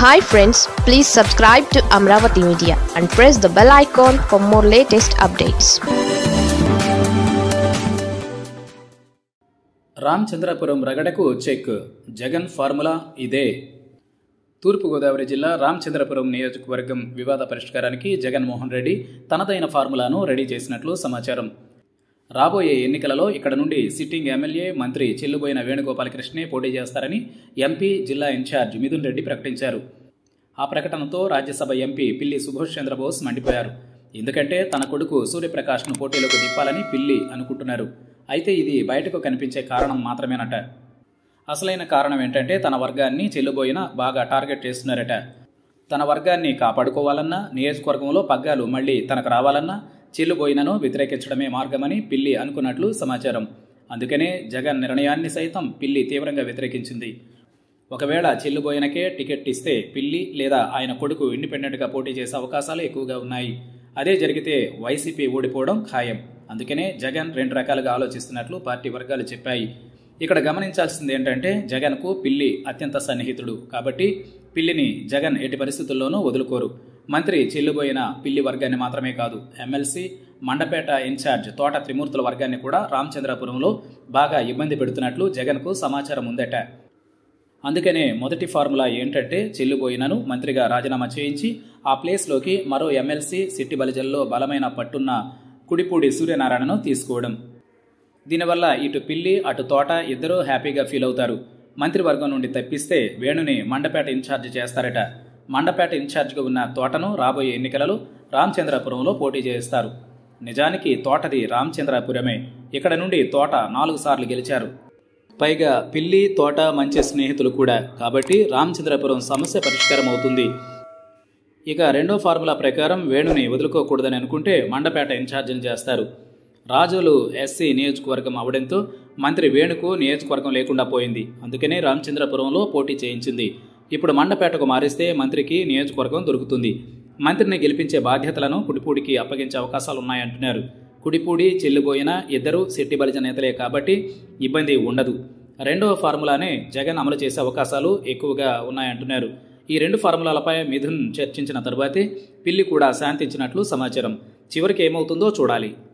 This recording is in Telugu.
hi friends please subscribe to Amaravati media and press the bell icon for more latest updates Ramachandrapuram రగడకు చెక్ జగన్ ఫార్ములా ఇదే తూర్పుగోదావరి జిల్లా రామచంద్రపురం నియోజకవర్గం వివాద పరిష్కారానికి జగన్మోహన్ రెడ్డి తనదైన ఫార్ములాను రెడీ చేసినట్లు సమాచారం రాబోయే ఎన్నికలలో ఇక్కడ నుండి సిట్టింగ్ ఎమ్మెల్యే మంత్రి చెల్లుబోయిన వేణుగోపాలకృష్ణే పోటీ చేస్తారని ఎంపీ జిల్లా ఇన్ఛార్జ్ మిథున్ రెడ్డి ప్రకటించారు ఆ ప్రకటనతో రాజ్యసభ ఎంపీ పిల్లి సుభాష్ చంద్రబోస్ మండిపోయారు ఎందుకంటే తన కొడుకు సూర్యప్రకాష్ను పోటీలోకి దింపాలని పిల్లి అనుకుంటున్నారు అయితే ఇది బయటకు కనిపించే కారణం మాత్రమేనట అసలైన కారణం ఏంటంటే తన వర్గాన్ని చెల్లుబోయిన బాగా టార్గెట్ చేస్తున్నారట తన వర్గాన్ని కాపాడుకోవాలన్నా నియోజకవర్గంలో పగ్గాలు మళ్ళీ తనకు రావాలన్నా చెల్లుబోయినను వ్యతిరేకించడమే మార్గమని పిల్లి అనుకున్నట్లు సమాచారం అందుకనే జగన్ నిర్ణయాన్ని సైతం పిల్లి తీవ్రంగా వ్యతిరేకించింది ఒకవేళ చెల్లుబోయినకే టికెట్ ఇస్తే పిల్లి లేదా ఆయన కొడుకు ఇండిపెండెంట్గా పోటీ చేసే అవకాశాలు ఎక్కువగా ఉన్నాయి అదే జరిగితే వైసీపీ ఓడిపోవడం ఖాయం అందుకనే జగన్ రెండు రకాలుగా ఆలోచిస్తున్నట్లు పార్టీ వర్గాలు చెప్పాయి ఇక్కడ గమనించాల్సింది ఏంటంటే జగన్కు పిల్లి అత్యంత సన్నిహితుడు కాబట్టి పిల్లిని జగన్ ఎట్టి పరిస్థితుల్లోనూ వదులుకోరు మంత్రి చెల్లుబోయిన పిల్లి వర్గాన్ని మాత్రమే కాదు ఎమ్మెల్సీ మండపేట ఇన్ఛార్జ్ తోట త్రిమూర్తుల వర్గాన్ని కూడా రామచంద్రపురంలో బాగా ఇబ్బంది పెడుతున్నట్లు జగన్కు సమాచారం ఉందట అందుకనే మొదటి ఫార్ములా ఏంటంటే చెల్లిపోయినను మంత్రిగా రాజీనామా చేయించి ఆ ప్లేస్లోకి మరో ఎమ్మెల్సీ సిట్టి బలిజల్లో బలమైన పట్టున్న కుడిపూడి సూర్యనారాయణను తీసుకోవడం దీనివల్ల ఇటు పిల్లి అటు తోట ఇద్దరూ హ్యాపీగా ఫీల్ అవుతారు మంత్రివర్గం నుండి తప్పిస్తే వేణుని మండపేట ఇన్ఛార్జ్ చేస్తారట మండపేట ఇన్ఛార్జ్గా ఉన్న తోటను రాబోయే ఎన్నికలలో రామచంద్రపురంలో పోటీ చేస్తారు నిజానికి తోటది రామచంద్రపురమే ఇక్కడ నుండి తోట నాలుగు సార్లు గెలిచారు పైగా పిల్లి తోట మంచి స్నేహితులు కూడా కాబట్టి రామచంద్రపురం సమస్య పరిష్కారం అవుతుంది ఇక రెండో ఫార్ములా ప్రకారం వేణుని వదులుకోకూడదని అనుకుంటే మండపేట ఇన్ఛార్జిని చేస్తారు రాజులు ఎస్సీ నియోజకవర్గం అవడంతో మంత్రి వేణుకు నియోజకవర్గం లేకుండా పోయింది అందుకనే రామచంద్రపురంలో పోటీ చేయించింది ఇప్పుడు మండపేటకు మారిస్తే మంత్రికి నియోజకవర్గం దొరుకుతుంది మంత్రిని గెలిపించే బాధ్యతలను కుడిపూడికి అప్పగించే అవకాశాలు ఉన్నాయంటున్నారు కుడిపూడి చెల్లిపోయిన ఇద్దరు శెట్టి బలిజ నేతలే కాబట్టి ఇబ్బంది ఉండదు రెండవ ఫార్ములానే జగన్ అమలు చేసే అవకాశాలు ఎక్కువగా ఉన్నాయంటున్నారు ఈ రెండు ఫార్ములాలపై మిథున్ చర్చించిన తరువాతే పిల్లి కూడా శాంతించినట్లు సమాచారం చివరికి ఏమవుతుందో చూడాలి